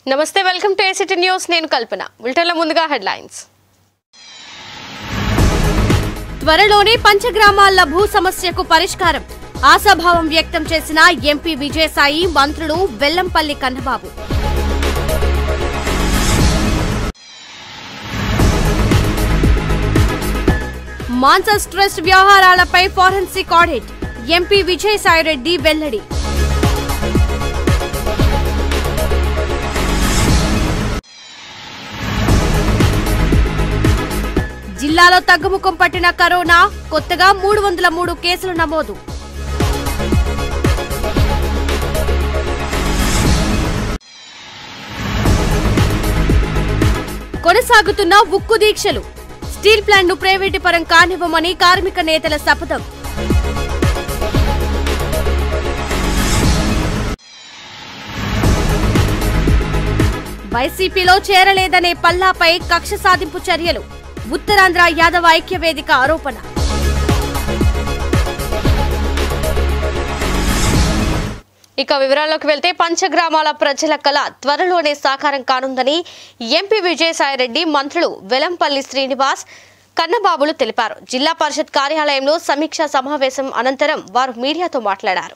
నమస్తే welcome to ACT news నేను కల్పన బులెటిన్ల ముందుగా హెడ్లైన్స్ త్వరలోనే పంచగ్రామాల భూ సమస్యకు పరిష్కారం ఆశాభావం వ్యక్తం చేసిన ఎంపీ విజయసాయి మంత్రులు వెల్లంపల్లి కన్నబాబు మాన్సస్ ట్రస్ట్ వ్యవహారాలపై ఫోరెన్సిక్ ఆడిట్ ఎంపీ విజయసాయిరెడ్డి వెల్లడి జిల్లాలో తగ్గుముఖం పట్టిన కరోనా కొత్తగా మూడు వందల మూడు కేసులు నమోదు కొనసాగుతున్న ఉక్కు దీక్షలు స్టీల్ ప్లాంట్ ను ప్రైవేటు పరం కానివ్వమని కార్మిక నేతల శపథం వైసీపీలో చేరలేదనే పల్లాపై కక్ష సాధింపు చర్యలు ఉత్తరాంధ్ర యాదవ ఐక్య వేదిక ఆరోపణ ఇక వివరాల్లోకి వెళ్తే పంచగ్రామాల ప్రజల కళ త్వరలోనే సాకారం కానుందని ఎంపీ విజయసాయిరెడ్డి మంత్రులు వెలంపల్లి శ్రీనివాస్ కన్నబాబులు తెలిపారు జిల్లా పరిషత్ కార్యాలయంలో సమీక్షా సమావేశం అనంతరం వారు మీడియాతో మాట్లాడారు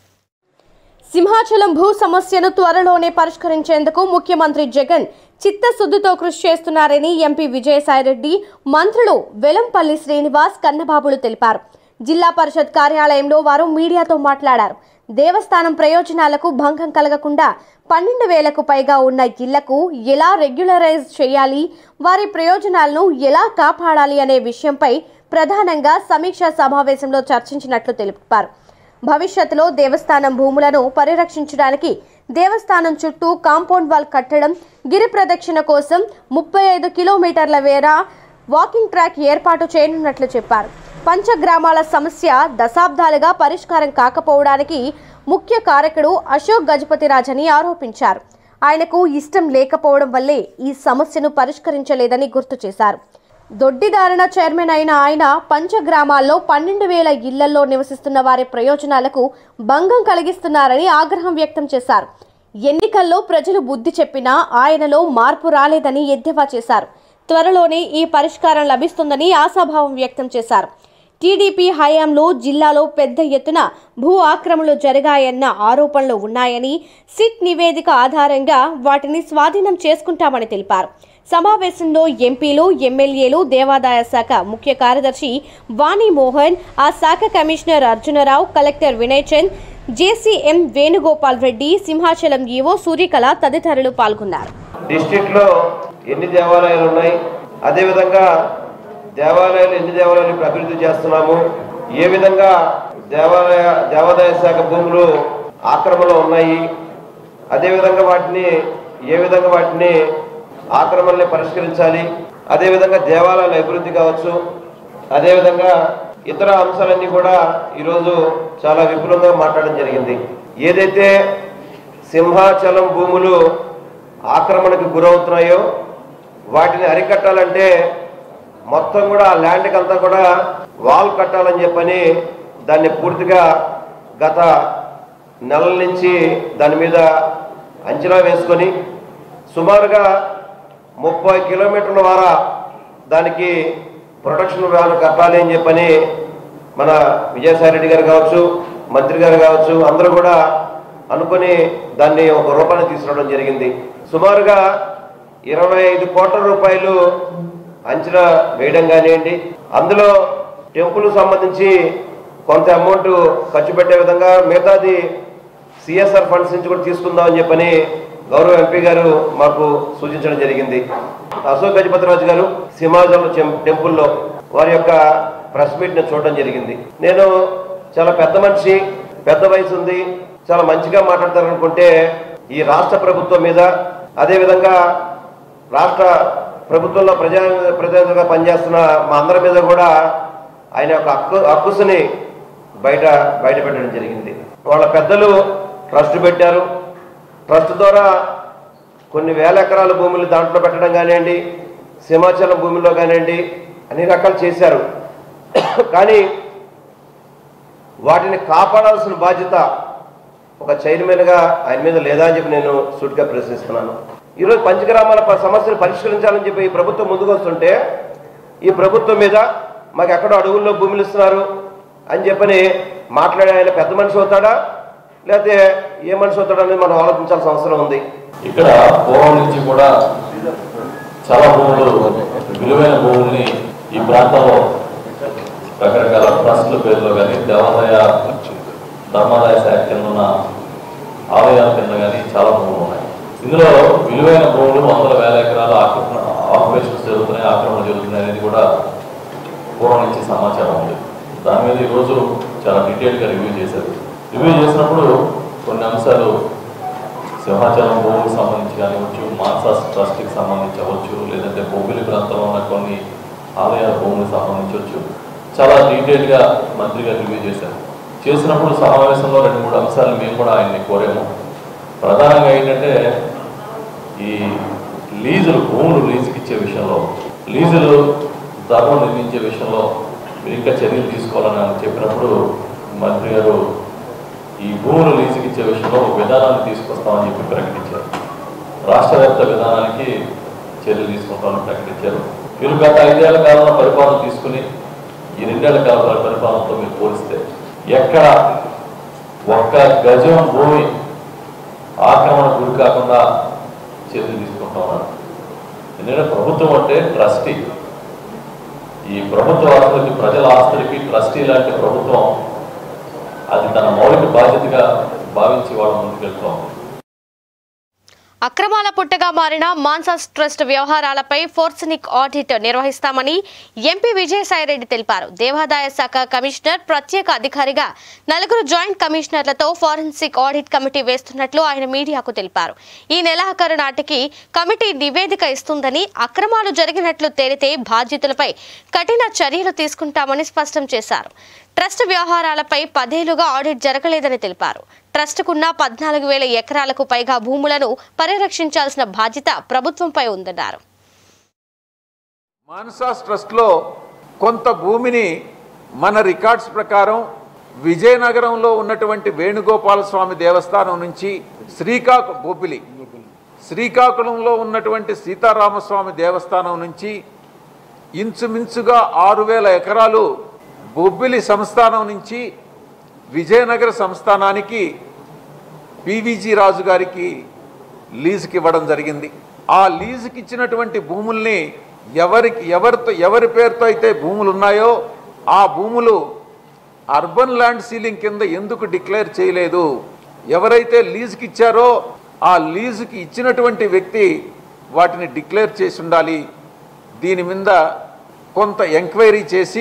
సింహాచలం భూ సమస్యను త్వరలోనే పరిష్కరించేందుకు ముఖ్యమంత్రి జగన్ చిత్తశుద్ధితో కృషి చేస్తున్నారని ఎంపీ విజయసాయిరెడ్డి మంత్రులు వెలంపల్లి శ్రీనివాస్ కన్నబాబులు తెలిపారు జిల్లా పరిషత్ కార్యాలయంలో వారు మీడియాతో మాట్లాడారు దేవస్థానం ప్రయోజనాలకు భంగం కలగకుండా పన్నెండు వేలకు పైగా ఉన్న ఇళ్లకు ఎలా రెగ్యులరైజ్ చేయాలి వారి ప్రయోజనాలను ఎలా కాపాడాలి అనే విషయంపై ప్రధానంగా సమీక్షా సమావేశంలో చర్చించినట్లు తెలిపారు భవిష్యత్తులో దేవస్థానం భూములను పరిరక్షించడానికి దేవస్థానం చుట్టూ కాంపౌండ్ వాల్ కట్టడం గిరి ప్రదక్షిణ కోసం ముప్పై ఐదు కిలోమీటర్ల వేర వాకింగ్ ట్రాక్ ఏర్పాటు చేయనున్నట్లు చెప్పారు పంచగ్రామాల సమస్య దశాబ్దాలుగా పరిష్కారం కాకపోవడానికి ముఖ్య కారకుడు అశోక్ గజపతిరాజ్ అని ఆరోపించారు ఆయనకు ఇష్టం లేకపోవడం వల్లే ఈ సమస్యను పరిష్కరించలేదని గుర్తు చేశారు దొడ్డిదారణ చైర్మన్ అయిన ఆయన పంచగ్రామాల్లో పన్నెండు వేల ఇళ్లలో నివసిస్తున్న వారి ప్రయోజనాలకు భంగం కలిగిస్తున్నారని ఆగ్రహం వ్యక్తం చేశారు ఎన్నికల్లో ప్రజలు బుద్ధి చెప్పినా ఆయనలో మార్పు రాలేదని ఎద్దేవా చేశారు త్వరలోనే ఈ పరిష్కారం లభిస్తుందని ఆశాభావం వ్యక్తం చేశారు టీడీపీ హయాంలో జిల్లాలో పెద్ద ఎత్తున భూ ఆక్రమణలు జరిగాయన్న ఆరోపణలు ఉన్నాయని సిట్ నివేదిక ఆధారంగా వాటిని స్వాధీనం చేసుకుంటామని తెలిపారు సమావేశంలో ఎంపీలు ఎమ్మెల్యేలు దేవాదాయ శాఖ ముఖ్య కార్యదర్శి వాణి మోహన్ ఆ శాఖ commissioner Arjuna Rao collector Vinay Chand JCM Venugopal Reddy Simhachalam EO Suryakala తదితరులు పాల్గొన్నారు డిస్ట్రిక్ట్ లో ఎన్ని దేవాలయాలు ఉన్నాయి అదేవిధంగా దేవాలయాలు ఎన్ని దేవాలయాలు ఇప్పుడు అభివృద్ధి చేస్తున్నాము ఏ విధంగా దేవాలయ దేవాదాయ శాఖ భూములు ఆక్రమణలో ఉన్నాయి అదేవిధంగా వాటిని ఏ విధంగా వాటిని ఆక్రమణని పరిష్కరించాలి అదేవిధంగా దేవాలయాల అభివృద్ధి కావచ్చు అదేవిధంగా ఇతర అంశాలన్నీ కూడా ఈరోజు చాలా విపులంగా మాట్లాడడం జరిగింది ఏదైతే సింహాచలం భూములు ఆక్రమణకు గురవుతున్నాయో వాటిని అరికట్టాలంటే మొత్తం కూడా ఆ ల్యాండ్కి అంతా కూడా వాల్ కట్టాలని చెప్పని దాన్ని పూర్తిగా గత నెలల నుంచి దాని మీద అంచనా వేసుకొని సుమారుగా ముప్పై కిలోమీటర్ల వారా దానికి ప్రొటెక్షన్ వ్యాన్ కట్టాలి అని చెప్పని మన విజయసాయి రెడ్డి గారు కావచ్చు మంత్రి గారు కావచ్చు అందరూ కూడా అనుకొని దాన్ని ఒక రూపాన్ని తీసుకురావడం జరిగింది సుమారుగా ఇరవై ఐదు కోట్ల రూపాయలు అంచనా వేయడం కానివ్వండి అందులో టెంపుల్ సంబంధించి కొంత అమౌంట్ ఖర్చు పెట్టే విధంగా మిగతాది సిఎస్ఆర్ ఫండ్స్ నుంచి కూడా తీసుకుందామని చెప్పని గౌరవ ఎంపీ గారు మాకు సూచించడం జరిగింది అశోక్ గజపతిరాజు గారు సింహాచలం చెం- టెంపుల్లో వారి యొక్క ప్రెస్ మీట్ ని చూడడం జరిగింది నేను చాలా పెద్ద మనిషి పెద్ద వయసు ఉంది చాలా మంచిగా మాట్లాడతారనుకుంటే ఈ రాష్ట్ర ప్రభుత్వం మీద అదేవిధంగా రాష్ట్ర ప్రభుత్వంలో ప్రజా ప్రతినిధిగా పనిచేస్తున్న మా అందరి మీద కూడా ఆయన యొక్క హక్కు హక్కుసుని బయట బయట పెట్టడం జరిగింది వాళ్ళ పెద్దలు ట్రస్ట్ పెట్టారు ట్రస్ట్ ద్వారా కొన్ని వేల ఎకరాల భూములు దాంట్లో పెట్టడం కానివ్వండి సింహాచలం భూమిలో కానివ్వండి అన్ని రకాలు చేశారు కానీ వాటిని కాపాడాల్సిన బాధ్యత ఒక చైర్మన్గా ఆయన మీద లేదా అని చెప్పి నేను సూటిగా ప్రశ్నిస్తున్నాను ఈరోజు పంచగ్రామాల ప- సమస్యలు పరిష్కరించాలని చెప్పి ఈ ప్రభుత్వం ముందుకు వస్తుంటే ఈ ప్రభుత్వం మీద మాకు ఎక్కడో అడవుల్లో భూములు ఇస్తున్నారు అని చెప్పని మాట్లాడే ఆయన పెద్ద మనిషి అవుతాడా లేకపోతే ఏ మనిషి అవుతాడా అనేది మనం ఆలోచించాల్సిన అవసరం ఉంది ఇక్కడ పూర్వం నుంచి కూడా చాలా భూములు విలువైన భూముల్ని ఈ ప్రాంతంలో రకరకాల ట్రస్టుల పేరులో కానీ దేవాదాయ ధర్మాదాయ శాఖ కింద ఉన్న ఆలయాల కింద కానీ చాలా భూములు ఉన్నాయి ఇందులో విలువైన భూములు వందల వేల ఎకరాల ఆక్రమణ ఆపరేషన్స్ జరుగుతున్నాయి ఆక్రమణ జరుగుతున్నాయి అనేది కూడా పూర్వం నుంచి సమాచారం ఉంది దాని మీద ఈరోజు చాలా డీటెయిల్గా రివ్యూ చేశారు రివ్యూ చేసినప్పుడు కొన్ని అంశాలు సింహాచలం భూమికి సంబంధించి కానివచ్చు మాన్సాస్ ట్రస్ట్కి సంబంధించి అవ్వచ్చు లేదంటే బొబ్బిలి ప్రాంతంలో ఉన్న కొన్ని ఆలయాల భూములకు సంబంధించవచ్చు చాలా డీటెయిల్గా మంత్రి గారు రివ్యూ చేశారు చేసినప్పుడు సమావేశంలో రెండు మూడు అంశాలు మేము కూడా ఆయన్ని కోరాము ప్రధానంగా ఏంటంటే ఈ లీజులు భూములు లీజుకి ఇచ్చే విషయంలో లీజులు ధర్మం నిర్మించే విషయంలో మీరు ఇంకా చర్యలు తీసుకోవాలని ఆయన చెప్పినప్పుడు మంత్రి గారు ఈ భూములు లీజుకి ఇచ్చే విషయంలో ఒక విధానాన్ని తీసుకొస్తామని చెప్పి ప్రకటించారు రాష్ట్ర వ్యాప్త విధానానికి చర్యలు తీసుకుంటామని ప్రకటించారు మీరు గత ఐదేళ్ల కాలంలో పరిపాలన తీసుకుని ఈ రెండేళ్ల కాలంలో పరిపాలనతో మీరు పోలిస్తే ఎక్కడ ఒక్క గజం భూమి ఆక్రమణ గురి కాకుండా చర్యలు తీసుకుంటా ఉన్నారు ఎందుకంటే ప్రభుత్వం అంటే ట్రస్టీ ఈ ప్రభుత్వ ఆస్తులకి ప్రజల ఆస్తులకి ట్రస్టీ లాంటి ప్రభుత్వం అది తన మౌలిక బాధ్యతగా భావించి వాళ్ళ ముందుకెళ్తాం అక్రమాల పుట్టగా మారిన మాన్సాస్ ట్రస్ట్ వ్యవహారాలపై ఫోర్సనిక్ ఆడిట్ నిర్వహిస్తామని ఎంపీ విజయసాయిరెడ్డి తెలిపారు దేవాదాయ శాఖ కమిషనర్ ప్రత్యేక అధికారిగా నలుగురు జాయింట్ కమిషనర్లతో ఫోరెన్సిక్ ఆడిట్ కమిటీ వేస్తున్నట్లు ఆయన మీడియాకు తెలిపారు ఈ నెలాఖరు నాటికి కమిటీ నివేదిక ఇస్తుందని అక్రమాలు జరిగినట్లు తేలితే బాధ్యతలపై కఠిన చర్యలు తీసుకుంటామని స్పష్టం చేశారు ట్రస్ట్ వ్యవహారాలపై పదేళ్లుగా ఆడిట్ జరగలేదని తెలిపారు ట్రస్టుకున్న పద్నాలుగు వేల ఎకరాలకు పైగా భూములను పరిరక్షించాల్సిన బాధ్యత ప్రభుత్వంపై ఉందన్నారు మాన్సాస్ ట్రస్ట్లో కొంత భూమిని మన రికార్డ్స్ ప్రకారం విజయనగరంలో ఉన్నటువంటి వేణుగోపాల స్వామి దేవస్థానం నుంచి శ్రీకాకు బొబ్బిలి శ్రీకాకుళంలో ఉన్నటువంటి సీతారామస్వామి దేవస్థానం నుంచి ఇంచుమించుగా ఆరు వేల ఎకరాలు బొబ్బిలి సంస్థానం నుంచి విజయనగర సంస్థానానికి పివిజి రాజు గారికి లీజుకి ఇవ్వడం జరిగింది ఆ లీజుకి ఇచ్చినటువంటి భూముల్ని ఎవరికి ఎవరితో ఎవరి పేరుతో అయితే భూములు ఉన్నాయో ఆ భూములు అర్బన్ ల్యాండ్ సీలింగ్ కింద ఎందుకు డిక్లేర్ చేయలేదు ఎవరైతే లీజుకి ఇచ్చారో ఆ లీజుకి ఇచ్చినటువంటి వ్యక్తి వాటిని డిక్లేర్ చేసి ఉండాలి దీని మీద కొంత ఎంక్వైరీ చేసి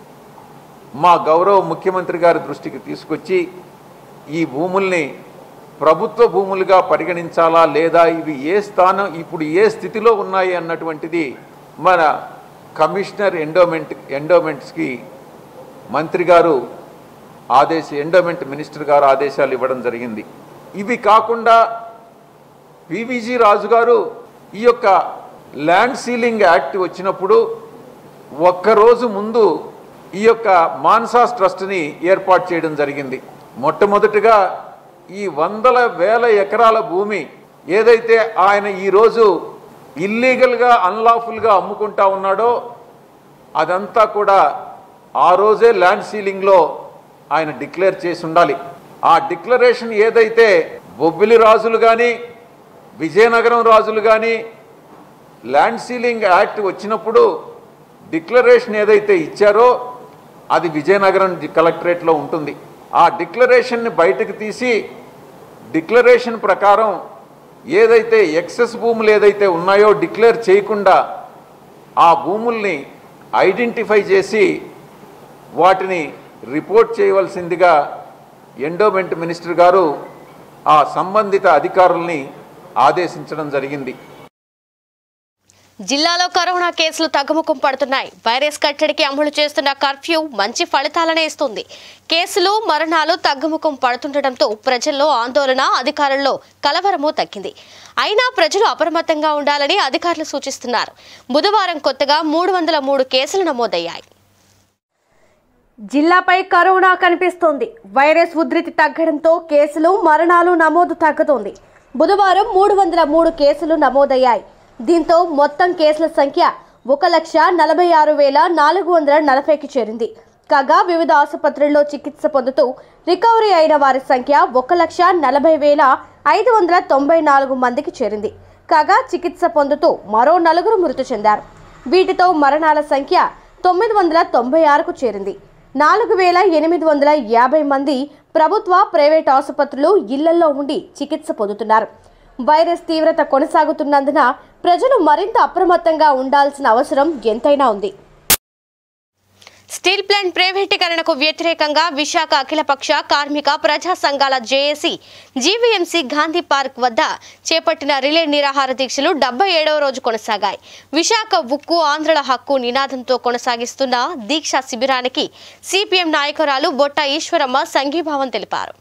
మా గౌరవ ముఖ్యమంత్రి గారి దృష్టికి తీసుకొచ్చి ఈ భూముల్ని ప్రభుత్వ భూములుగా పరిగణించాలా లేదా ఇవి ఏ స్థానం ఇప్పుడు ఏ స్థితిలో ఉన్నాయి అన్నటువంటిది మన కమిషనర్ ఎండోమెంట్ ఎండోమెంట్స్కి మంత్రి గారు ఆదేశ ఎండోమెంట్ మినిస్టర్ గారు ఆదేశాలు ఇవ్వడం జరిగింది ఇవి కాకుండా పివిజి రాజు గారు ఈ యొక్క ల్యాండ్ సీలింగ్ యాక్ట్ వచ్చినప్పుడు ఒక్కరోజు ముందు ఈ యొక్క మాన్సాస్ ట్రస్ట్ని ఏర్పాటు చేయడం జరిగింది మొట్టమొదటిగా ఈ వందల వేల ఎకరాల భూమి ఏదైతే ఆయన ఈరోజు ఇల్లీగల్గా అన్లాఫుల్గా అమ్ముకుంటా ఉన్నాడో అదంతా కూడా ఆ రోజే ల్యాండ్ సీలింగ్లో ఆయన డిక్లేర్ చేసి ఉండాలి ఆ డిక్లరేషన్ ఏదైతే బొబ్బిలి రాజులు కానీ విజయనగరం రాజులు కానీ ల్యాండ్ సీలింగ్ యాక్ట్ వచ్చినప్పుడు డిక్లరేషన్ ఏదైతే ఇచ్చారో అది విజయనగరం జి- కలెక్టరేట్లో ఉంటుంది ఆ డిక్లరేషన్ని బయటకు తీసి డిక్లరేషన్ ప్రకారం ఏదైతే ఎక్సెస్ భూములు ఏదైతే ఉన్నాయో డిక్లేర్ చేయకుండా ఆ భూముల్ని ఐడెంటిఫై చేసి వాటిని రిపోర్ట్ చేయవలసిందిగా ఎండోమెంట్ మినిస్టర్ గారు ఆ సంబంధిత అధికారుల్ని ఆదేశించడం జరిగింది జిల్లాలో కరోనా కేసులు తగ్గుముఖం పడుతున్నాయి వైరస్ కట్టడికి అమలు చేస్తున్న కర్ఫ్యూ మంచి ఫలితాలనే ఇస్తుంది కేసులు మరణాలు తగ్గుముఖం పడుతుండటంతో ప్రజల్లో ఆందోళన అధికారుల్లో కలవరము తగ్గింది అయినా ప్రజలు అప్రమత్తంగా ఉండాలని అధికారులు సూచిస్తున్నారు బుధవారం కొత్తగా మూడు వందల మూడు కేసులు నమోదయ్యాయి జిల్లాపై కరోనా కనిపిస్తోంది వైరస్ ఉధృతి తగ్గడంతో కేసులు మరణాలు నమోదు తగ్గుతోంది బుధవారం మూడు వందల మూడు కేసులు నమోదయ్యాయి దీంతో మొత్తం కేసుల సంఖ్య ఒక లక్ష నలభై ఆరు వేల నాలుగు వందల నలభైకి చేరింది కాగా వివిధ ఆసుపత్రుల్లో చికిత్స పొందుతూ రికవరీ అయిన వారి సంఖ్య ఒక లక్ష నలభై వేల ఐదు వందల తొంభై నాలుగు మందికి చేరింది కాగా చికిత్స పొందుతూ మరో నలుగురు మృతి చెందారు వీటితో మరణాల సంఖ్య తొమ్మిది వందల తొంభై ఆరుకు చేరింది నాలుగు వేల ఎనిమిది వందల యాభై మంది ప్రభుత్వ ప్రైవేట్ ఆసుపత్రులు ఇళ్లలో ఉండి చికిత్స పొందుతున్నారు వైరస్ తీవ్రత కొనసాగుతున్నందున ప్రజలు మరింత అప్రమత్తంగా ఉండాల్సిన అవసరం ఎంతైనా ఉంది స్టీల్ ప్లాంట్ ప్రైవేటీకరణకు వ్యతిరేకంగా విశాఖ అఖిలపక్ష కార్మిక ప్రజా సంఘాల జేఏసీ జీవీఎంసీ గాంధీ పార్క్ వద్ద చేపట్టిన రిలే నిరాహార దీక్షలు డెబ్బై ఏడవ రోజు కొనసాగాయి విశాఖ ఉక్కు ఆంధ్రుల హక్కు నినాదంతో కొనసాగిస్తున్న దీక్షా శిబిరానికి సిపిఎం నాయకురాలు బొట్ట ఈశ్వరమ్మ సంఘీభావం తెలిపారు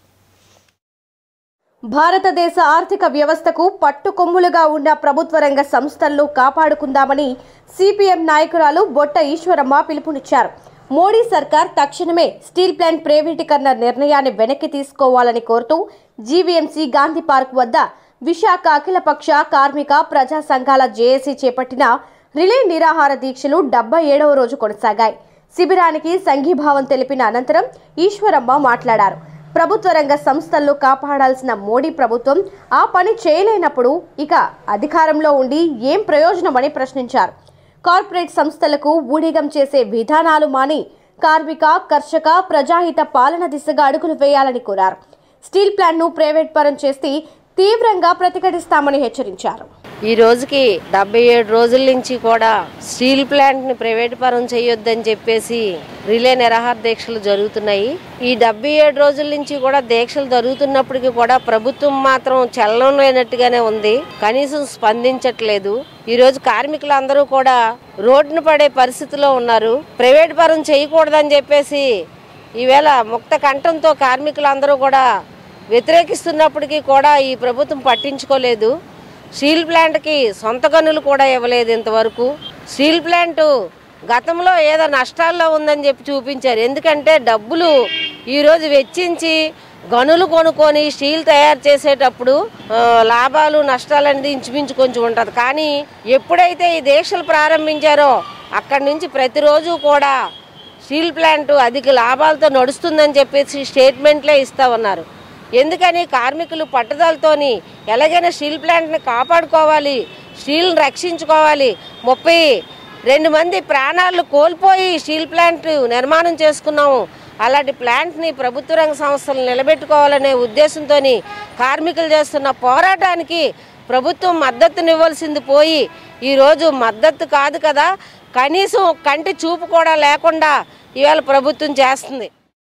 భారతదేశ ఆర్థిక వ్యవస్థకు పట్టుకొమ్ములుగా ఉన్న ప్రభుత్వ రంగ సంస్థలను కాపాడుకుందామని సిపిఎం నాయకురాలు బొట్ట ఈశ్వరమ్మ పిలుపునిచ్చారు మోడీ సర్కార్ తక్షణమే స్టీల్ ప్లాంట్ ప్రైవేటీకరణ నిర్ణయాన్ని వెనక్కి తీసుకోవాలని కోరుతూ జీవీఎంసీ గాంధీ పార్క్ వద్ద విశాఖ అఖిలపక్ష కార్మిక ప్రజా సంఘాల జేఏసీ చేపట్టిన రిలే నిరాహార దీక్షలు డెబ్బై ఏడవ రోజు కొనసాగాయి శిబిరానికి సంఘీభావం తెలిపిన అనంతరం ఈశ్వరమ్మ మాట్లాడారు ప్రభుత్వ రంగ సంస్థలను కాపాడాల్సిన మోడీ ప్రభుత్వం ఆ పని చేయలేనప్పుడు ఇక అధికారంలో ఉండి ఏం ప్రయోజనమని ప్రశ్నించారు కార్పొరేట్ సంస్థలకు ఊడిగం చేసే విధానాలు మాని కార్మిక కర్షక ప్రజాహిత పాలన దిశగా అడుగులు వేయాలని కోరారు స్టీల్ ప్లాంట్ను ప్రైవేట్ పరం చేసి తీవ్రంగా ప్రతిఘటిస్తామని హెచ్చరించారు ఈ రోజుకి డెబ్బై ఏడు రోజుల నుంచి కూడా స్టీల్ ప్లాంట్ని ప్రైవేట్ పరం చేయొద్దని చెప్పేసి రిలే నిరాహార దీక్షలు జరుగుతున్నాయి ఈ డెబ్బై ఏడు రోజుల నుంచి కూడా దీక్షలు జరుగుతున్నప్పటికీ కూడా ప్రభుత్వం మాత్రం చలనం లేనట్టుగానే ఉంది కనీసం స్పందించట్లేదు ఈ రోజు కార్మికులందరూ కూడా రోడ్డున పడే పరిస్థితిలో ఉన్నారు ప్రైవేట్ పరం చేయకూడదని చెప్పేసి ఈవేళ ముక్త కంఠంతో కార్మికులందరూ కూడా వ్యతిరేకిస్తున్నప్పటికీ కూడా ఈ ప్రభుత్వం పట్టించుకోలేదు స్టీల్ ప్లాంట్కి సొంత గనులు కూడా ఇవ్వలేదు ఇంతవరకు స్టీల్ ప్లాంట్ గతంలో ఏదో నష్టాల్లో ఉందని చెప్పి చూపించారు ఎందుకంటే డబ్బులు ఈరోజు వెచ్చించి గనులు కొనుక్కొని స్టీల్ తయారు చేసేటప్పుడు ఆ, లాభాలు నష్టాలు అనేది ఇంచుమించు కొంచెం ఉంటుంది కానీ ఎప్పుడైతే ఈ దీక్షలు ప్రారంభించారో అక్కడి నుంచి ప్రతిరోజు కూడా స్టీల్ ప్లాంట్ అధిక లాభాలతో నడుస్తుందని చెప్పేసి స్టేట్మెంట్లే ఇస్తా ఉన్నారు ఎందుకని కార్మికులు పట్టుదలతోని ఎలాగైనా స్టీల్ ప్లాంట్ని కాపాడుకోవాలి స్టీల్ని రక్షించుకోవాలి ముప్పై రెండు మంది ప్రాణాలు కోల్పోయి స్టీల్ ప్లాంట్ నిర్మాణం చేసుకున్నాము అలాంటి ప్లాంట్ని ప్రభుత్వ రంగ సంస్థలు నిలబెట్టుకోవాలనే ఉద్దేశంతో కార్మికులు చేస్తున్న పోరాటానికి ప్రభుత్వం మద్దతునివ్వాల్సింది పోయి ఈరోజు మద్దతు కాదు కదా కనీసం కంటి చూపు కూడా లేకుండా ఇవాళ ప్రభుత్వం చేస్తుంది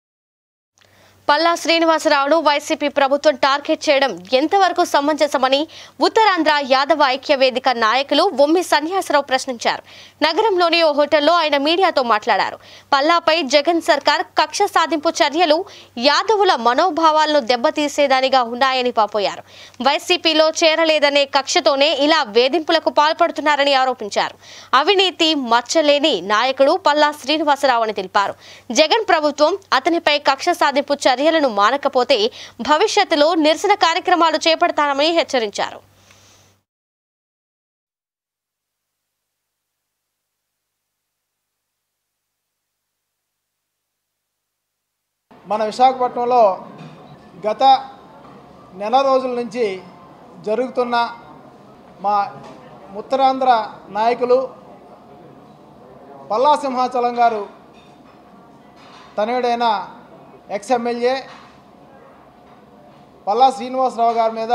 పల్లా శ్రీనివాసరావును వైసీపీ ప్రభుత్వం టార్గెట్ చేయడం ఎంతవరకు సమంజసమని ఉత్తరాంధ్ర యాదవ ఐక్య వేదిక నాయకులు బొమ్మి సన్యాసరావు ప్రశ్నించారు నగరంలోని ఓ హోటల్లో ఆయన మీడియాతో మాట్లాడారు పల్లాపై జగన్ సర్కార్ కక్ష సాధింపు చర్యలు యాదవుల మనోభావాలను దెబ్బతీసేదానిగా ఉన్నాయని పాపోయారు వైసీపీలో చేరలేదనే కక్షతోనే ఇలా వేధింపులకు పాల్పడుతున్నారని ఆరోపించారు అవినీతి మచ్చలేని నాయకుడు పల్లా శ్రీనివాసరావు అని తెలిపారు జగన్ ప్రభుత్వం అతనిపై కక్ష సాధింపు చర్యలను మానకపోతే భవిష్యత్తులో నిరసన కార్యక్రమాలు చేపడతామని హెచ్చరించారు మన విశాఖపట్నంలో గత నెల రోజుల నుంచి జరుగుతున్న మా ఉత్తరాంధ్ర నాయకులు పల్లా సింహాచలం గారు తనయుడైన ఎక్స్ ఎమ్మెల్యే పల్లా శ్రీనివాసరావు గారి మీద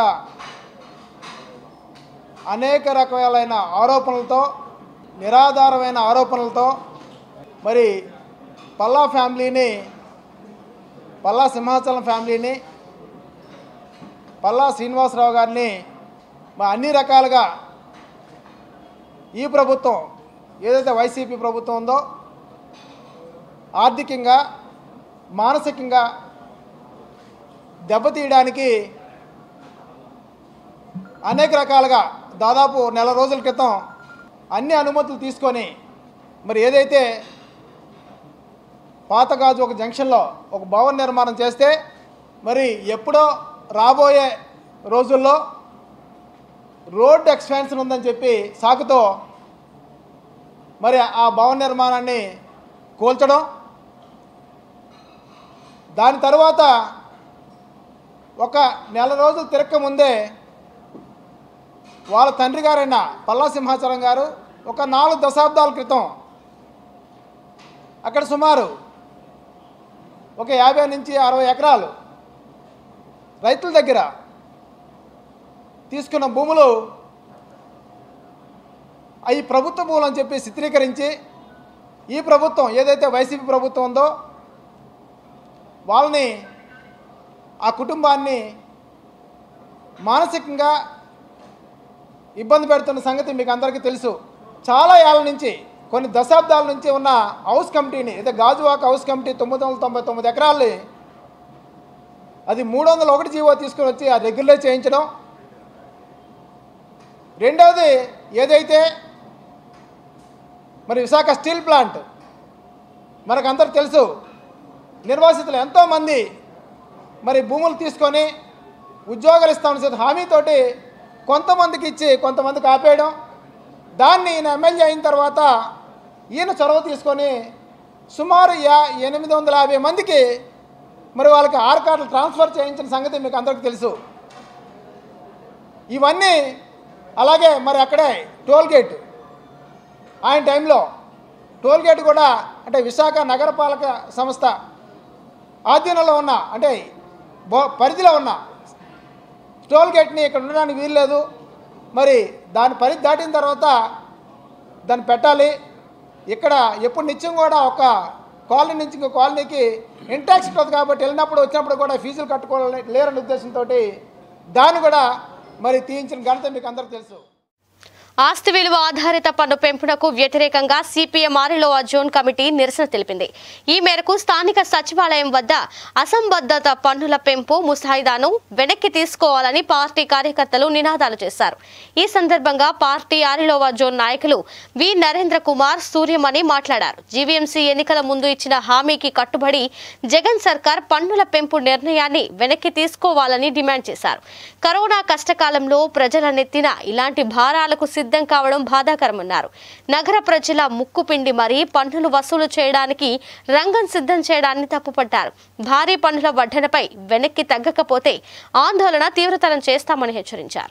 అనేక రకాలైన ఆరోపణలతో నిరాధారమైన ఆరోపణలతో మరి పల్లా ఫ్యామిలీని పల్లా సింహాచలం ఫ్యామిలీని పల్లా శ్రీనివాసరావు గారిని మా అన్ని రకాలుగా ఈ ప్రభుత్వం ఏదైతే వైసీపీ ప్రభుత్వం ఉందో ఆర్థికంగా మానసికంగా దెబ్బతీయడానికి అనేక రకాలుగా దాదాపు నెల రోజుల క్రితం అన్ని అనుమతులు తీసుకొని మరి ఏదైతే పాతగాజు ఒక జంక్షన్లో ఒక భవన నిర్మాణం చేస్తే మరి ఎప్పుడో రాబోయే రోజుల్లో రోడ్ ఎక్స్పాన్షన్ ఉందని చెప్పి సాకుతో మరి ఆ భవన నిర్మాణాన్ని కూల్చడం దాని తర్వాత ఒక నెల రోజులు తిరక్క ముందే వాళ్ళ తండ్రి గారైన పల్లా సింహాచలం గారు ఒక నాలుగు దశాబ్దాల క్రితం అక్కడ సుమారు ఒక యాభై నుంచి అరవై ఎకరాలు రైతుల దగ్గర తీసుకున్న భూములు అవి ప్రభుత్వ భూములు అని చెప్పి చిత్రీకరించి ఈ ప్రభుత్వం ఏదైతే వైసీపీ ప్రభుత్వం ఉందో వాళ్ళని ఆ కుటుంబాన్ని మానసికంగా ఇబ్బంది పెడుతున్న సంగతి మీకు అందరికీ తెలుసు చాలా ఏళ్ళ నుంచి కొన్ని దశాబ్దాల నుంచి ఉన్న హౌస్ కమిటీని అయితే గాజువాక హౌస్ కమిటీ తొమ్మిది వందల తొంభై తొమ్మిది ఎకరాల్ని అది మూడు వందల ఒకటి జీవో తీసుకొని వచ్చి ఆ రెగ్యులర్ చేయించడం రెండవది ఏదైతే మరి విశాఖ స్టీల్ ప్లాంట్ మనకందరూ తెలుసు నిర్వాసితులు ఎంతోమంది మరి భూములు తీసుకొని ఉద్యోగాలు ఇస్తామని చెప్పి హామీతోటి కొంతమందికి ఇచ్చి కొంతమందికి ఆపేయడం దాన్ని ఈయన ఎమ్మెల్యే అయిన తర్వాత ఈయన చొరవ తీసుకొని సుమారు యా ఎనిమిది వందల యాభై మందికి మరి వాళ్ళకి ఆర్ కార్డులు ట్రాన్స్ఫర్ చేయించిన సంగతి మీకు అందరికీ తెలుసు ఇవన్నీ అలాగే మరి అక్కడే టోల్ గేట్ ఆయన టైంలో టోల్ గేట్ కూడా అంటే విశాఖ నగరపాలక సంస్థ ఆధీనంలో ఉన్న అంటే బో- పరిధిలో ఉన్న టోల్ గేట్ని ఇక్కడ ఉండడానికి వీల్లేదు మరి దాని పరిధి దాటిన తర్వాత దాన్ని పెట్టాలి ఇక్కడ ఎప్పుడు నిత్యం కూడా ఒక కాలనీ నుంచి ఇంకో కాలనీకి ఇంటాక్స్ ఉంటుంది కాబట్టి వెళ్ళినప్పుడు వచ్చినప్పుడు కూడా ఫీజులు కట్టుకోవాలి లేరనే ఉద్దేశంతో దాన్ని కూడా మరి తీయించిన ఘనత మీకు అందరికీ తెలుసు ఆస్తి విలువ ఆధారిత పన్ను పెంపునకు వ్యతిరేకంగా సిపిఎం ఆరిలోవా జోన్ కమిటీ నిరసన తెలిపింది ఈ మేరకు స్థానిక సచివాలయం వద్ద అసంబద్ధత పన్నుల పెంపు ముసాయిదాను వెనక్కి తీసుకోవాలని పార్టీ కార్యకర్తలు నినాదాలు చేశారు ఈ సందర్భంగా పార్టీ ఆరిలోవా జోన్ నాయకులు వి నరేంద్ర కుమార్ సూర్యమణి మాట్లాడారు జీవీఎంసీ ఎన్నికల ముందు ఇచ్చిన హామీకి కట్టుబడి జగన్ సర్కార్ పన్నుల పెంపు నిర్ణయాన్ని వెనక్కి తీసుకోవాలని డిమాండ్ చేశారు కరోనా కష్టకాలంలో ప్రజల నెత్తిన ఇలాంటి భారాలకు సిద్ధం కావడం బాధాకరమన్నారు నగర ప్రజల ముక్కుపిండి మరీ పన్నులు వసూలు చేయడానికి రంగం సిద్ధం చేయడాన్ని తప్పుపట్టారు భారీ పన్నుల వడ్డనపై వెనక్కి తగ్గకపోతే ఆందోళన తీవ్రతరం చేస్తామని హెచ్చరించారు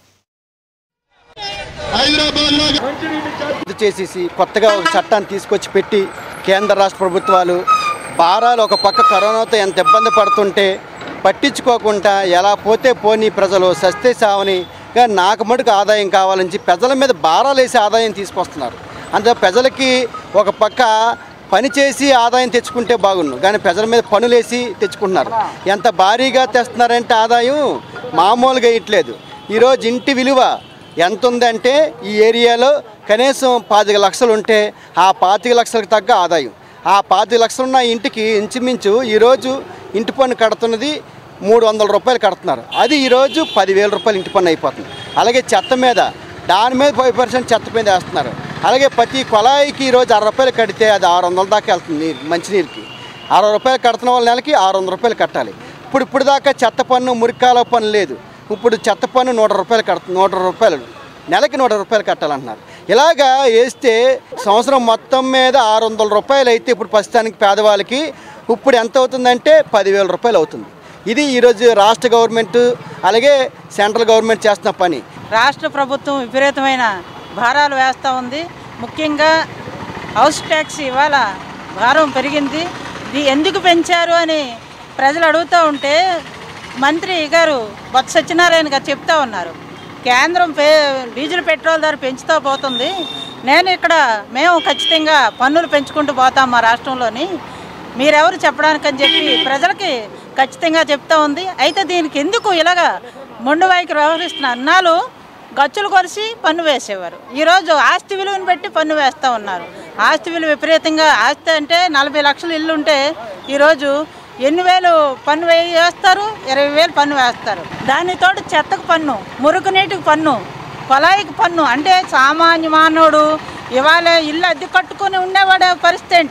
రద్దు చేసేసి కొత్తగా ఒక చట్టాన్ని తీసుకొచ్చి పెట్టి కేంద్ర రాష్ట్ర ప్రభుత్వాలు భారాలు ఒక పక్క కరోనాతో ఎంత ఇబ్బంది పడుతుంటే పట్టించుకోకుండా ఎలా పోతే పోని ప్రజలు సస్తే సావని కానీ నాకు మటుకు ఆదాయం కావాలని చెప్పి ప్రజల మీద భారాలు వేసి ఆదాయం తీసుకొస్తున్నారు అంతే ప్రజలకి ఒక పక్క పని చేసి ఆదాయం తెచ్చుకుంటే బాగుండు కానీ ప్రజల మీద పనులేసి తెచ్చుకుంటున్నారు ఎంత భారీగా తెస్తున్నారంటే ఆదాయం మామూలుగా ఇట్లేదు ఈరోజు ఇంటి విలువ ఎంత ఉందంటే ఈ ఏరియాలో కనీసం పాతిక లక్షలు ఉంటే ఆ పాతిక లక్షలకు తగ్గ ఆదాయం ఆ పాతిక లక్షలు ఉన్న ఇంటికి ఇంచుమించు ఈరోజు ఇంటి పన్ను కడుతున్నది మూడు వందల రూపాయలు కడుతున్నారు అది ఈరోజు పదివేల రూపాయలు ఇంటి పన్ను అయిపోతుంది అలాగే చెత్త మీద దాని మీద ఫైవ్ పర్సెంట్ చెత్త మీద వేస్తున్నారు అలాగే ప్రతి కొలాయికి ఈరోజు అరవై రూపాయలు కడితే అది ఆరు వందల దాకా వెళ్తుంది నీరు మంచినీరుకి అరవై రూపాయలు కడుతున్న వాళ్ళ నెలకి ఆరు వందల రూపాయలు కట్టాలి ఇప్పుడు ఇప్పుడు దాకా చెత్త పన్ను మురికాల పన్ను లేదు ఇప్పుడు చెత్త పన్ను నూట రూపాయలు కడుతుంది నూట రూపాయలు నెలకి నూట రూపాయలు కట్టాలంటున్నారు ఇలాగా వేస్తే సంవత్సరం మొత్తం మీద ఆరు వందల రూపాయలు అయితే ఇప్పుడు ప్రస్తుతానికి పేదవాళ్ళకి ఇప్పుడు ఎంత అవుతుందంటే పదివేల రూపాయలు అవుతుంది ఇది ఈరోజు రాష్ట్ర గవర్నమెంట్ అలాగే సెంట్రల్ గవర్నమెంట్ చేస్తున్న పని రాష్ట్ర ప్రభుత్వం విపరీతమైన భారాలు వేస్తూ ఉంది ముఖ్యంగా హౌస్ ట్యాక్స్ ఇవాళ భారం పెరిగింది ఇది ఎందుకు పెంచారు అని ప్రజలు అడుగుతూ ఉంటే మంత్రి గారు బొత్స సత్యనారాయణ గారు చెప్తా ఉన్నారు కేంద్రం పే డీజిల్ పెట్రోల్ ధర పెంచుతూ పోతుంది నేను ఇక్కడ మేము ఖచ్చితంగా పన్నులు పెంచుకుంటూ పోతాం మా రాష్ట్రంలోని మీరెవరు చెప్పడానికని చెప్పి ప్రజలకి ఖచ్చితంగా చెప్తా ఉంది అయితే దీనికి ఎందుకు ఇలాగా మొండు వైఖరి వ్యవహరిస్తున్న అన్నాలు గచ్చులు కొరిసి పన్ను వేసేవారు ఈరోజు ఆస్తి విలువను బట్టి పన్ను వేస్తూ ఉన్నారు ఆస్తి విలువ విపరీతంగా ఆస్తి అంటే నలభై లక్షలు ఇల్లు ఉంటే ఈరోజు ఎన్ని వేలు పన్ను వే వేస్తారు ఇరవై వేలు పన్ను వేస్తారు దానితోటి చెత్తకు పన్ను మురుగునీటికి పన్ను పొలాయికి పన్ను అంటే సామాన్య మానవుడు ఇవాళ ఇల్లు అద్దె కట్టుకొని ఉండేవాడే పరిస్థితి ఏంటి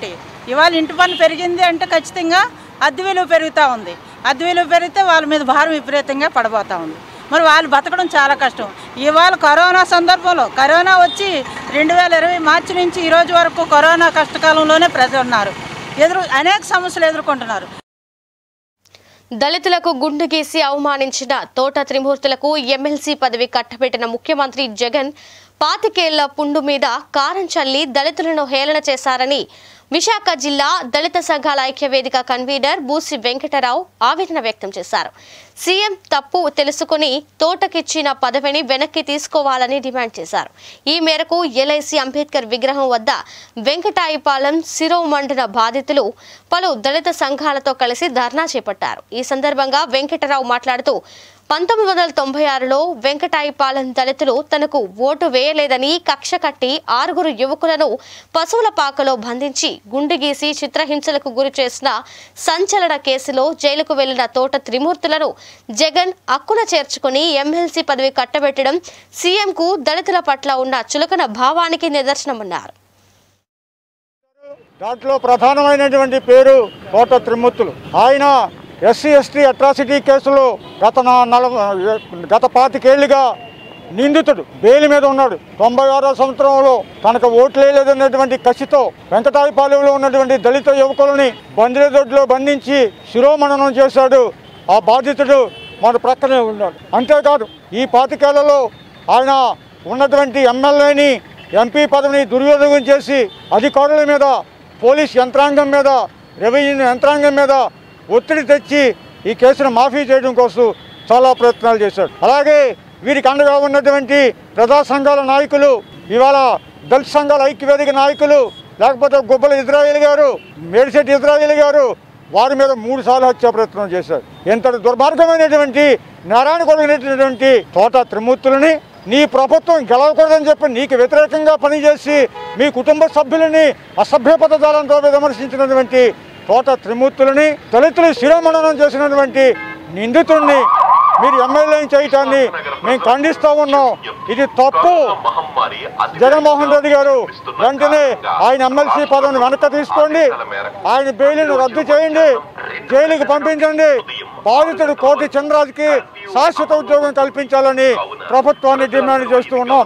ఇవాళ ఇంటి పన్ను పెరిగింది అంటే ఖచ్చితంగా అద్దె విలువ పెరుగుతూ ఉంది అద్దె విలువ పెరిగితే వాళ్ళ మీద భారం విపరీతంగా పడబోతూ ఉంది మరి వాళ్ళు బతకడం చాలా కష్టం ఇవాళ కరోనా సందర్భంలో కరోనా వచ్చి రెండు వేల ఇరవై మార్చి నుంచి ఈ రోజు వరకు కరోనా కష్టకాలంలోనే ప్రజలు ఉన్నారు ఎదురు అనేక సమస్యలు ఎదుర్కొంటున్నారు దళితులకు గుండు గీసి అవమానించిన తోట త్రిమూర్తులకు ఎమ్మెల్సీ పదవి కట్టబెట్టిన ముఖ్యమంత్రి జగన్ పాతికేళ్ల పుండు మీద కారం చల్లి దళితులను హేళన చేశారని విశాఖ జిల్లా దళిత సంఘాల ఐక్యవేదిక కన్వీనర్ బూసి వెంకటరావు ఆవేదన వ్యక్తం చేశారు సీఎం తప్పు తెలుసుకుని తోటకిచ్చిన పదవిని వెనక్కి తీసుకోవాలని డిమాండ్ చేశారు ఈ మేరకు ఎల్ఐసి అంబేద్కర్ విగ్రహం వద్ద వెంకటాయిపాలెం శిరోమండన బాధితులు పలు దళిత సంఘాలతో కలిసి ధర్నా చేపట్టారు ఈ సందర్భంగా వెంకటరావు మాట్లాడుతూ పంతొమ్మిది వందల తొంభై ఆరులో వెంకటాయిపాలెం దళితులు తనకు ఓటు వేయలేదని కక్ష కట్టి ఆరుగురు యువకులను పశువుల పాకలో బంధించి గుండు గీసి చిత్రహింసలకు గురి చేసిన సంచలన కేసులో జైలుకు వెళ్లిన తోట త్రిమూర్తులను జగన్ అక్కున చేర్చుకుని ఎమ్మెల్సీ పదవి కట్టబెట్టడం సీఎంకు దళితుల పట్ల ఉన్న చులకన భావానికి నిదర్శనమన్నారు దాంట్లో ప్రధానమైనటువంటి పేరు కోట త్రిమూర్తులు ఆయన ఎస్సీ ఎస్టీ అట్రాసిటీ కేసులో గత నా- నలభై గత పాతికేళ్లుగా నిందితుడు బెయిల్ మీద ఉన్నాడు తొంభై ఆరో సంవత్సరంలో తనకు ఓట్లు వేయలేదన్నటువంటి కసితో వెంకటాయపాలెంలో ఉన్నటువంటి దళిత యువకులని బందిరేదొడ్లో బంధించి శిరోమణనం చేశాడు ఆ బాధితుడు మన ప్రక్కనే ఉన్నాడు అంతేకాదు ఈ పాతికేళ్లలో ఆయన ఉన్నటువంటి ఎమ్మెల్యేని ఎంపీ పదవిని దుర్వినియోగం చేసి అధికారుల మీద పోలీస్ యంత్రాంగం మీద రెవెన్యూ యంత్రాంగం మీద ఒత్తిడి తెచ్చి ఈ కేసును మాఫీ చేయడం కోసం చాలా ప్రయత్నాలు చేశాడు అలాగే వీరికి అండగా ఉన్నటువంటి ప్రజా సంఘాల నాయకులు ఇవాళ దళిత సంఘాల ఐక్యవేదిక నాయకులు లేకపోతే గుబ్బల ఇజ్రాయిల్ గారు మేడిశెట్టి ఇజ్రాయిల్ గారు వారి మీద మూడు సార్లు హత్యా ప్రయత్నం చేశారు ఎంతటి దుర్మార్గమైనటువంటి నేరాన్ని కొలిగినటువంటి తోట త్రిమూర్తులని నీ ప్రభుత్వం గెలవకూడదని చెప్పి నీకు వ్యతిరేకంగా పనిచేసి మీ కుటుంబ సభ్యులని అసభ్య పదజాలంతో విమర్శించినటువంటి తోట త్రిమూర్తులని దళితులు శిరోమణనం చేసినటువంటి నిందితుడిని మీరు ఎమ్మెల్యే చేయటాన్ని మేము ఖండిస్తూ ఉన్నాం ఇది తప్పు జగన్మోహన్ రెడ్డి గారు వెంటనే ఆయన ఎమ్మెల్సీ పదవిని వెనక్కి తీసుకోండి ఆయన బెయిల్ను రద్దు చేయండి జైలుకి పంపించండి బాధితుడు కోటి చంద్రరాజుకి శాశ్వత ఉద్యోగం కల్పించాలని ప్రభుత్వాన్ని డిమాండ్ చేస్తూ ఉన్నాం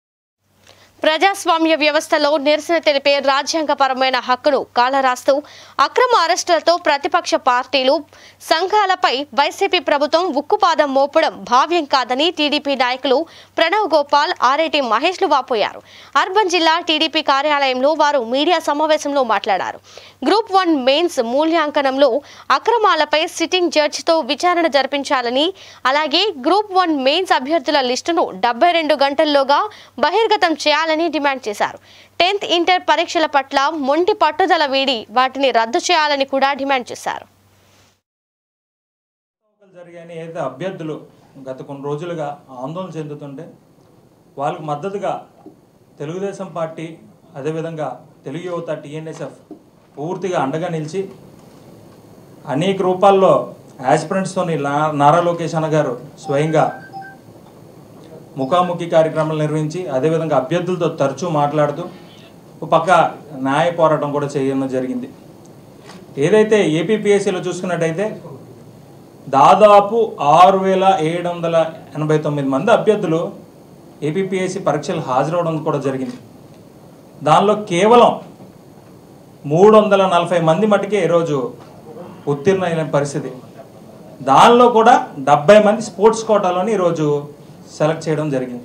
ప్రజాస్వామ్య వ్యవస్థలో నిరసన తెలిపే రాజ్యాంగపరమైన హక్కును కాలరాస్తూ అక్రమ అరెస్టులతో ప్రతిపక్ష పార్టీలు సంఘాలపై వైసీపీ ప్రభుత్వం ఉక్కుపాదం మోపడం భావ్యం కాదని టీడీపీ నాయకులు ప్రణవ్ గోపాల్ ఆర్ఐటి మహేష్లు వాపోయారు అర్బన్ జిల్లా టీడీపీ కార్యాలయంలో వారు మీడియా సమావేశంలో మాట్లాడారు గ్రూప్ వన్ మెయిన్స్ మూల్యాంకనంలో అక్రమాలపై సిట్టింగ్ జడ్జితో విచారణ జరిపించాలని అలాగే గ్రూప్ వన్ మెయిన్స్ అభ్యర్థుల లిస్టును డెబ్బై రెండు గంటల్లోగా బహిర్గతం చేయాలని డిమాండ్ చేశారు టెన్త్ ఇంటర్ పరీక్షల పట్ల మొండి పట్టుదల వీడి వాటిని రద్దు చేయాలని కూడా డిమాండ్ చేశారు జరిగాయని ఏదైతే అభ్యర్థులు గత కొన్ని రోజులుగా ఆందోళన చెందుతుంటే వాళ్ళకు మద్దతుగా తెలుగుదేశం పార్టీ అదేవిధంగా తెలుగు యువత టీఎన్ఎస్ఎఫ్ పూర్తిగా అండగా నిలిచి అనేక రూపాల్లో యాస్పిరెంట్స్తోని నారా లోకేష్ అన్న గారు స్వయంగా ముఖాముఖి కార్యక్రమాలు నిర్వహించి అదేవిధంగా అభ్యర్థులతో తరచూ మాట్లాడుతూ ఒక పక్క న్యాయ పోరాటం కూడా చేయడం జరిగింది ఏదైతే ఏపీపీఎస్సీలో చూసుకున్నట్టయితే దాదాపు ఆరు వేల ఏడు వందల ఎనభై తొమ్మిది మంది అభ్యర్థులు ఏపీపీఎస్సీ పరీక్షలు హాజరవడం కూడా జరిగింది దానిలో కేవలం మూడు వందల నలభై మంది మటుకే ఈరోజు ఉత్తీర్ణ అయిన పరిస్థితి దానిలో కూడా డెబ్బై మంది స్పోర్ట్స్ కోటాలోని ఈరోజు సెలెక్ట్ చేయడం జరిగింది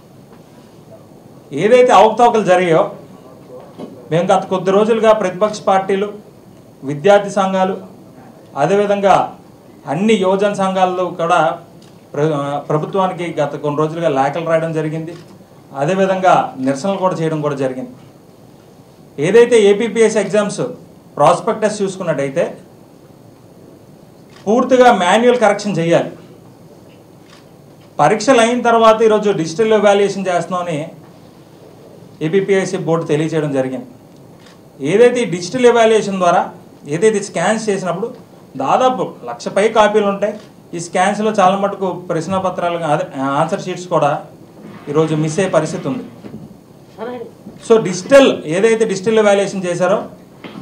ఏదైతే అవకతవకలు జరిగాయో మేము గత కొద్ది రోజులుగా ప్రతిపక్ష పార్టీలు విద్యార్థి సంఘాలు అదేవిధంగా అన్ని యువజన సంఘాలలో కూడా ప్ర- ప్రభుత్వానికి గత కొన్ని రోజులుగా లేఖలు రాయడం జరిగింది అదేవిధంగా నిరసనలు కూడా చేయడం కూడా జరిగింది ఏదైతే ఏపీపీఎస్ ఎగ్జామ్స్ ప్రాస్పెక్టస్ చూసుకున్నట్టయితే పూర్తిగా మాన్యువల్ కరెక్షన్ చేయాలి పరీక్షలు అయిన తర్వాత ఈరోజు డిజిటల్ ఎవాల్యుయేషన్ చేస్తున్నామని ఏపీపీఎస్సీ బోర్డు తెలియజేయడం జరిగింది ఏదైతే ఈ డిజిటల్ ఎవాల్యుయేషన్ ద్వారా ఏదైతే స్కాన్స్ చేసినప్పుడు దాదాపు లక్ష పై కాపీలు ఉంటాయి ఈ స్కాన్స్లో చాలా మటుకు ప్రశ్నపత్రాలు అదే ఆన్సర్ షీట్స్ కూడా ఈరోజు మిస్ అయ్యే పరిస్థితి ఉంది సో డిజిటల్ ఏదైతే డిజిటల్ ఎవాల్యుయేషన్ చేశారో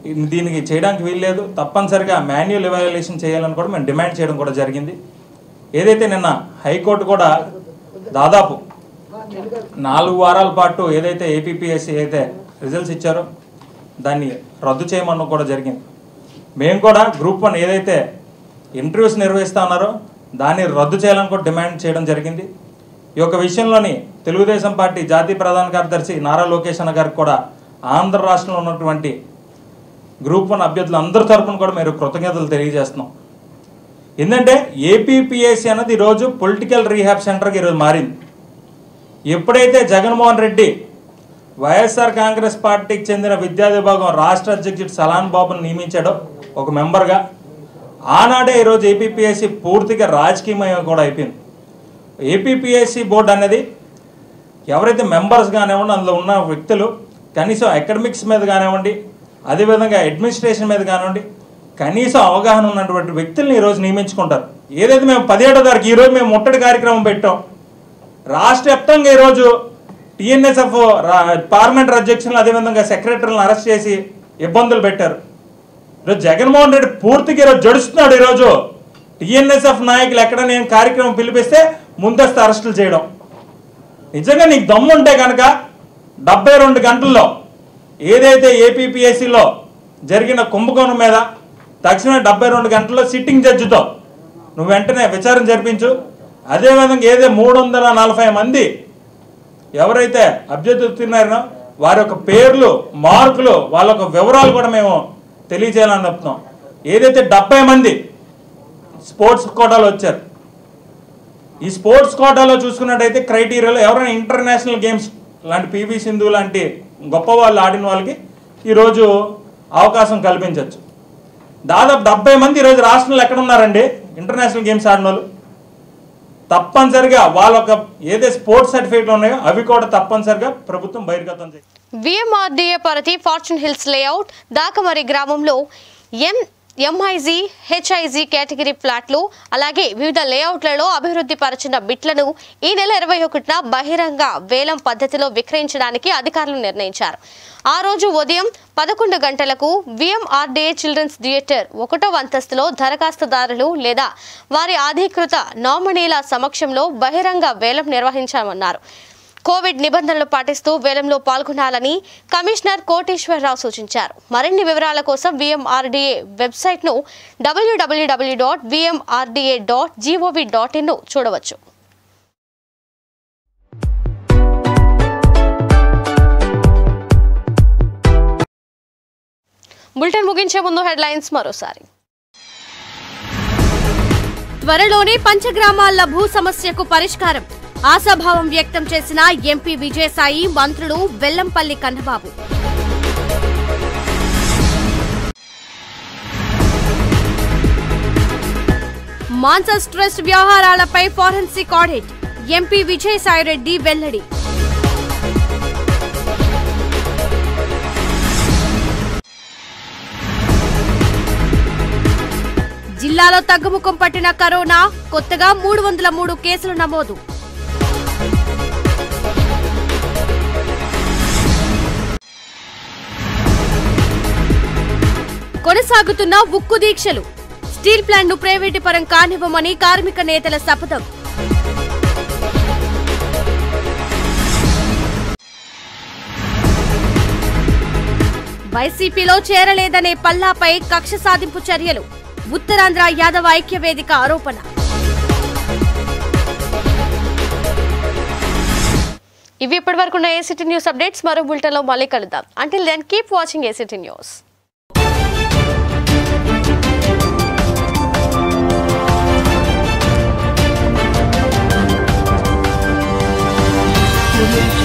దీనికి చేయడానికి వీల్లేదు తప్పనిసరిగా మాన్యువల్ ఎవాల్యుయేషన్ చేయాలని కూడా మేము డిమాండ్ చేయడం కూడా జరిగింది ఏదైతే నిన్న హైకోర్టు కూడా దాదాపు నాలుగు వారాల పాటు ఏదైతే ఏపీపీఎస్సీ అయితే రిజల్ట్స్ ఇచ్చారో దాన్ని రద్దు చేయమన్న కూడా జరిగింది మేము కూడా గ్రూప్ వన్ ఏదైతే ఇంటర్వ్యూస్ నిర్వహిస్తా ఉన్నారో దాన్ని రద్దు చేయాలని కూడా డిమాండ్ చేయడం జరిగింది ఈ యొక్క విషయంలోని తెలుగుదేశం పార్టీ జాతీయ ప్రధాన కార్యదర్శి నారా లోకేష్ అన్న గారికి కూడా ఆంధ్ర రాష్ట్రంలో ఉన్నటువంటి గ్రూప్ వన్ అభ్యర్థులు అందరి తరపున కూడా మీరు కృతజ్ఞతలు తెలియజేస్తున్నాం ఏంటంటే ఏపీపీఎస్సీ అన్నది ఈరోజు పొలిటికల్ రీహాబ్ సెంటర్కి ఈరోజు మారింది ఎప్పుడైతే జగన్మోహన్ రెడ్డి వైఎస్ఆర్ కాంగ్రెస్ పార్టీకి చెందిన విద్యా విభాగం రాష్ట్ర అధ్యక్షుడు సలాన్ బాబును నియమించాడో ఒక మెంబర్గా ఆనాడే ఈరోజు ఏపీపీఎస్సీ పూర్తిగా రాజకీయమయం కూడా అయిపోయింది ఏపీపీఎస్సీ బోర్డు అనేది ఎవరైతే మెంబర్స్ కానివ్వండి అందులో ఉన్న వ్యక్తులు కనీసం అకాడమిక్స్ మీద కానివ్వండి అదేవిధంగా అడ్మినిస్ట్రేషన్ మీద కానివ్వండి కనీసం అవగాహన ఉన్నటువంటి వ్యక్తుల్ని ఈరోజు నియమించుకుంటారు ఏదైతే మేము పదిహేడో తారీఖు ఈరోజు మేము ముట్టడి కార్యక్రమం పెట్టాం రాష్ట్ర వ్యాప్తంగా ఈరోజు టీఎన్ఎస్ఎఫ్ పార్లమెంట్ అధ్యక్షులను అదేవిధంగా సెక్రటరీలను అరెస్ట్ చేసి ఇబ్బందులు పెట్టారు ఈరోజు జగన్మోహన్ రెడ్డి పూర్తిగా ఈరోజు జడుస్తున్నాడు ఈరోజు టీఎన్ఎస్ఎఫ్ నాయకులు ఎక్కడ నేను కార్యక్రమం పిలిపిస్తే ముందస్తు అరెస్టులు చేయడం నిజంగా నీకు దమ్ము ఉంటే కనుక డెబ్బై రెండు గంటల్లో ఏదైతే ఏపీపీఎస్సీలో జరిగిన కుంభకోణం మీద తక్షణమే డెబ్బై రెండు గంటల్లో సిట్టింగ్ జడ్జితో నువ్వు వెంటనే విచారణ జరిపించు అదేవిధంగా ఏదే మూడు వందల నలభై మంది ఎవరైతే అభ్యర్థులు తిన్నారో వారి యొక్క పేర్లు మార్కులు వాళ్ళ యొక్క వివరాలు కూడా మేము తెలియజేయాలని చెప్తున్నాం ఏదైతే డెబ్బై మంది స్పోర్ట్స్ కోటాలో వచ్చారు ఈ స్పోర్ట్స్ కోటాలో చూసుకున్నట్టయితే క్రైటీరియాలో ఎవరైనా ఇంటర్నేషనల్ గేమ్స్ లాంటి పివి సింధు లాంటి గొప్ప వాళ్ళు ఆడిన వాళ్ళకి ఈరోజు అవకాశం కల్పించవచ్చు దాదాపు డెబ్బై మంది ఈరోజు రాష్ట్రంలో ఎక్కడ ఉన్నారండి ఇంటర్నేషనల్ గేమ్స్ ఆడిన వాళ్ళు తప్పనిసరిగా వాళ్ళ యొక్క ఏదైతే స్పోర్ట్స్ సర్టిఫికేట్లు ఉన్నాయో అవి కూడా తప్పనిసరిగా ప్రభుత్వం బహిర్గతం చేయాలి విఎంఆర్డీఏ పరిధి ఫార్చ్యూన్ హిల్స్ లేఅవుట్ దాకమరి గ్రామంలో ఎం ఎంఐజీ హెచ్ఐజీ కేటగిరీ ఫ్లాట్లు అలాగే వివిధ లేఅవుట్లలో అభివృద్ధి పరిచిన బిట్లను ఈ నెల ఇరవై ఒకటిన బహిరంగ వేలం పద్ధతిలో విక్రయించడానికి అధికారులు నిర్ణయించారు ఆ రోజు ఉదయం పదకొండు గంటలకు విఎంఆర్డీఏ చిల్డ్రన్స్ థియేటర్ ఒకటో అంతస్తులో దరఖాస్తుదారులు లేదా వారి అధికృత నామినీల సమక్షంలో బహిరంగ వేలం నిర్వహించామన్నారు కోవిడ్ నిబంధనలు పాటిస్తూ వేలంలో పాల్గొనాలని కమిషనర్ కోటేశ్వరరావు సూచించారు మరిన్ని వివరాల కోసం విఎంఆర్డీఏ వెబ్సైట్ను WWW dot VMRDA dot GOV dot in చూడవచ్చు బులెటిన్ ముగించే ముందు హెడ్లైన్స్ మరోసారి త్వరలోనే పంచగ్రామాల భూ సమస్యకు పరిష్కారం ఆశాభావం వ్యక్తం చేసిన ఎంపీ విజయసాయి మంత్రులు వెల్లంపల్లి కన్నబాబు మాన్సస్ ట్రస్ట్ వ్యవహారాలపై ఫోరెన్సిక్ ఆడిట్ ఎంపీ విజయసాయిరెడ్డి వెల్లడి జిల్లాలో తగ్గుముఖం పట్టిన కరోనా కొత్తగా మూడు వందల మూడు కేసులు నమోదు కొనసాగుతున్న ఉక్కు దీక్షలు స్టీల్ ప్లాంట్ ను ప్రైవేటు పరం కానివ్వమని కార్మిక నేతల శపథం వైసీపీలో చేరలేదనే పల్లాపై కక్ష సాధింపు చర్యలు ఉత్తరాంధ్ర యాదవ ఐక్య వేదిక ఆరోపణ ఇవి ఇప్పటి వరకు ఉన్న ఏసీటీ న్యూస్ అప్డేట్స్ మరో బులెటిన్లో మళ్ళీ కలుద్దాం until then keep watching ACT news Audio